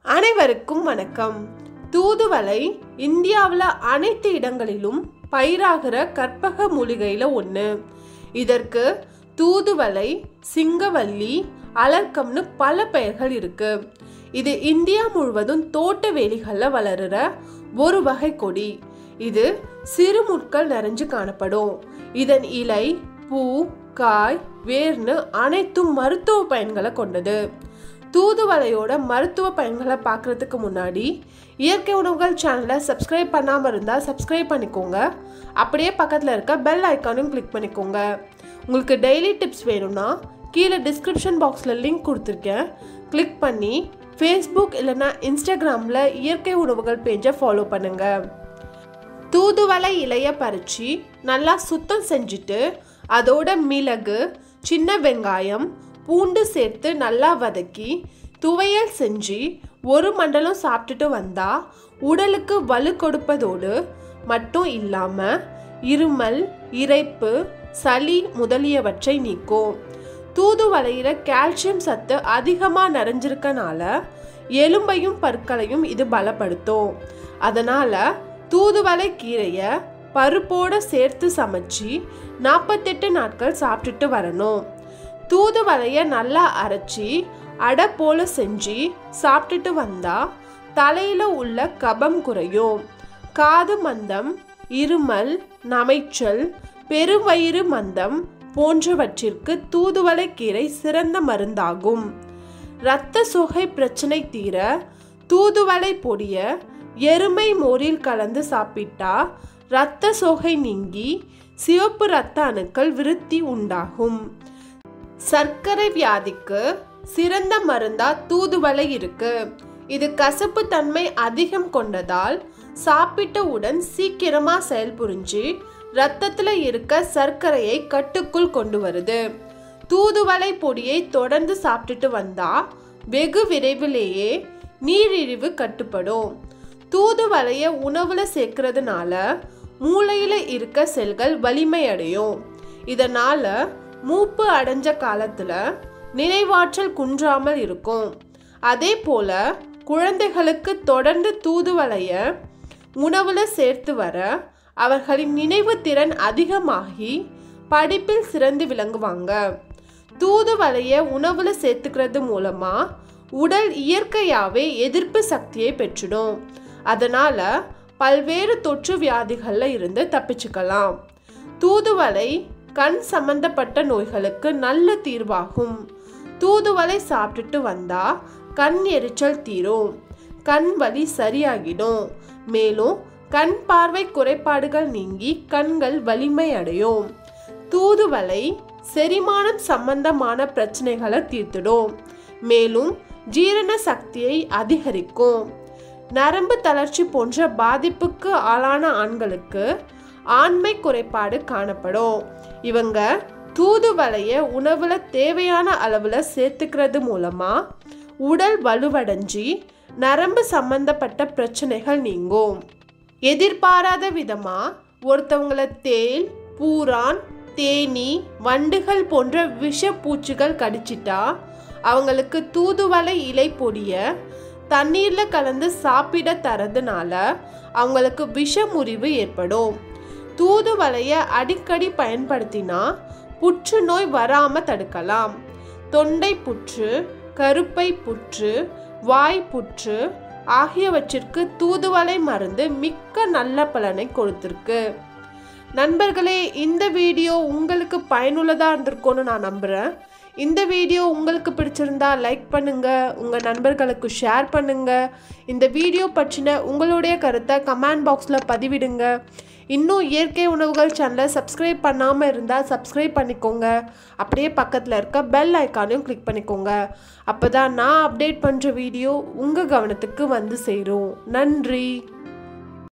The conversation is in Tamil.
அனைவருக்கும் வணக்கம் தூதுவளை இந்தியாவில் அனைத்து இடங்களிலும் பயிராகிற கற்பக மூலிகையில் ஒன்று இதற்கு தூதுவளை சிங்கவல்லி அலர்க்கம்னு பல பெயர்கள் இருக்கு இது இந்தியா முழுவதும் தோட்ட வேலிகளில் வளருற ஒரு வகை கொடி இது சிறு முட்கள் நிறைஞ்சு காணப்படும் இதன் இலை பூ காய் வேர்னு அனைத்தும் மருத்துவ பயன்களை கொண்டது தூதுவளையோட மருத்துவ பயன்களை பார்க்குறதுக்கு முன்னாடி இயற்கை உணவுகள் சேனலை சப்ஸ்கிரைப் பண்ணாமல் இருந்தால் சப்ஸ்கிரைப் பண்ணிக்கோங்க அப்படியே பக்கத்தில் இருக்க பெல் ஐக்கானும் கிளிக் பண்ணிக்கோங்க உங்களுக்கு டெய்லி டிப்ஸ் வேணும்னா கீழே டிஸ்கிரிப்ஷன் பாக்ஸில் லிங்க் கொடுத்துருக்கேன் கிளிக் பண்ணி ஃபேஸ்புக் இல்லைன்னா இன்ஸ்டாகிராமில் இயற்கை உணவுகள் பேஜை ஃபாலோ பண்ணுங்கள் தூதுவளை இலைய பறித்து நல்லா சுத்தம் செஞ்சுட்டு அதோட மிளகு சின்ன வெங்காயம் பூண்டு சேர்த்து நல்லா வதக்கி துவையல் செஞ்சு ஒரு மண்டலம் சாப்பிட்டுட்டு வந்தா உடலுக்கு வலு கொடுப்பதோடு மட்டும் இல்லாமல் இருமல் இரைப்பு சளி முதலியவற்றை நீக்கும் தூதுவளையில கால்சியம் சத்து அதிகமாக நிறைஞ்சிருக்கனால எலும்பையும் பற்களையும் இது பலப்படுத்தும் அதனால தூதுவளை கீரையை பருப்போட சேர்த்து சமைச்சு நாற்பத்தெட்டு நாட்கள் சாப்பிட்டுட்டு வரணும் தூதுவளைய நல்லா அரைச்சி அடை போல செஞ்சு சாப்பிட்டுட்டு வந்தா தலையில உள்ள கபம் குறையும் காது மந்தம் இருமல் நமைச்சல் பெருவயிறு மந்தம் போன்றவற்றிற்கு தூதுவளை கீரை சிறந்த மருந்தாகும் இரத்த சோகை பிரச்சனை தீர தூதுவளை பொடிய எருமை மோரில் கலந்து சாப்பிட்டா இரத்த சோகை நீங்கி சிவப்பு இரத்த அணுக்கள் விருத்தி உண்டாகும் சர்க்கரை வியாதிக்கு சிறந்த மருந்தா தூதுவளை இருக்கு இது கசப்பு தன்மை அதிகம் கொண்டதால் சாப்பிட்டவுடன் சீக்கிரமா செயல்புரிஞ்சு ரத்தத்துல இருக்க சர்க்கரையை கட்டுக்குள் கொண்டு வருது தூதுவளை பொடியை தொடர்ந்து சாப்பிட்டுட்டு வந்தா வெகு விரைவிலேயே நீரிழிவு கட்டுப்படும் தூதுவளைய உணவுல சேர்க்கறதுனால மூளையில இருக்க செல்கள் வலிமை அடையும் இதனால மூப்பு அடைஞ்ச காலத்துல நினைவாற்றல் குன்றாமல் இருக்கும் அதே போல குழந்தைகளுக்கு தொடர்ந்து தூதுவளைய உணவுல சேர்த்து வர அவர்களின் நினைவு திறன் அதிகமாகி படிப்பில் சிறந்து விளங்குவாங்க தூதுவளைய உணவுல சேர்த்துக்கிறது மூலமா உடல் இயற்கையாவே எதிர்ப்பு சக்தியை பெற்றிடும் அதனால பல்வேறு தொற்று வியாதிகள்ல இருந்து தப்பிச்சுக்கலாம் தூதுவளை கண் சம்பந்தப்பட்ட நோய்களுக்கு நல்ல தீர்வாகும் தூதுவளை சாப்பிட்டுட்டு வந்தா கண் எரிச்சல் தீரும் கண் வலி சரியாகிடும் மேலும் கண் பார்வை குறைபாடுகள் நீங்கி கண்கள் வலிமை அடையும் தூதுவளை செரிமானம் சம்பந்தமான பிரச்சனைகளை தீர்த்திடும் மேலும் ஜீரண சக்தியை அதிகரிக்கும் நரம்பு தளர்ச்சி போன்ற பாதிப்புக்கு ஆளான ஆண்களுக்கு ஆண்மை குறைபாடு காணப்படும் இவங்க தூதுவளைய உணவுல தேவையான அளவுல சேர்த்துக்கிறது மூலமா உடல் வலுவடைஞ்சி நரம்பு சம்பந்தப்பட்ட பிரச்சனைகள் நீங்கும் எதிர்பாராத விதமா ஒருத்தவங்கள தேல் பூரான் தேனி வண்டுகள் போன்ற விஷ பூச்சிகள் கடிச்சிட்டா அவங்களுக்கு தூதுவளை இலை பொடிய தண்ணீரில் கலந்து சாப்பிட தரதுனால அவங்களுக்கு விஷ முறிவு ஏற்படும் தூதுவளைய அடிக்கடி பயன்படுத்தினா புற்றுநோய் வராம தடுக்கலாம் தொண்டை புற்று கருப்பை புற்று வாய் புற்று ஆகியவற்றிற்கு தூதுவளை மருந்து மிக்க நல்ல பலனை கொடுத்திருக்கு நண்பர்களே இந்த வீடியோ உங்களுக்கு பயனுள்ளதாக இருந்திருக்கும்னு நான் நம்புகிறேன் இந்த வீடியோ உங்களுக்கு பிடிச்சிருந்தா லைக் பண்ணுங்க உங்கள் நண்பர்களுக்கு ஷேர் பண்ணுங்க இந்த வீடியோ பற்றின உங்களுடைய கருத்தை கமெண்ட் பாக்ஸில் பதிவிடுங்க இன்னும் இயற்கை உணவுகள் சேனலை சப்ஸ்கிரைப் பண்ணாமல் இருந்தால் சப்ஸ்கிரைப் பண்ணிக்கோங்க அப்படியே பக்கத்தில் இருக்க பெல் ஐக்கானையும் கிளிக் பண்ணிக்கோங்க அப்போ தான் நான் அப்டேட் பண்ணுற வீடியோ உங்கள் கவனத்துக்கு வந்து சேரும் நன்றி